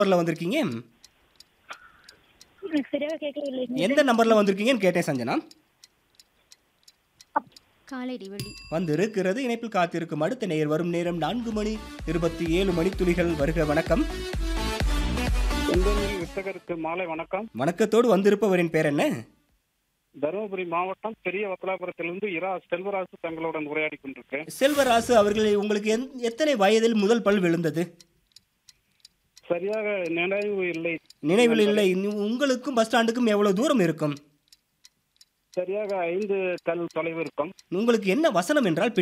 நம்பர்ல வந்திருக்கீங்க எனக்கு சரியாக கேட்கவில்லை எந்த நம்பர்ல வந்திருக்கீங்கன்னு கேட்டேன் சஞ்சனா காலை இடைவெளி வந்திருக்கிறது இணைப்பில் காத்திருக்கும் அடுத்த நேர் வரும் நேரம் நான்கு மணி இருபத்தி ஏழு மணித்துளிகள் வருக வணக்கம் செந்தமிழ் வித்தகருக்கு மாலை வணக்கம் வணக்கத்தோடு வந்திருப்பவரின் பேர் என்ன தருமபுரி மாவட்டம் பெரிய வத்தலாபுரத்திலிருந்து இரா செல்வராசு தங்களுடன் உரையாடி கொண்டிருக்கிறேன் செல்வராசு அவர்களை உங்களுக்கு எந்- எத்தனை வயதில் முதல் பல் விழுந்தது சரியாக நினைவு இல்லை நினைவில் இல்லை இன்னும் உங்களுக்கும் பஸ் ஸ்டாண்டுக்கும் எவ்வளவு தூரம் இருக்கும் சரியாக ஐந்து கல் தொலைவு இருக்கும் உங்களுக்கு என்ன வசனம் என்றால்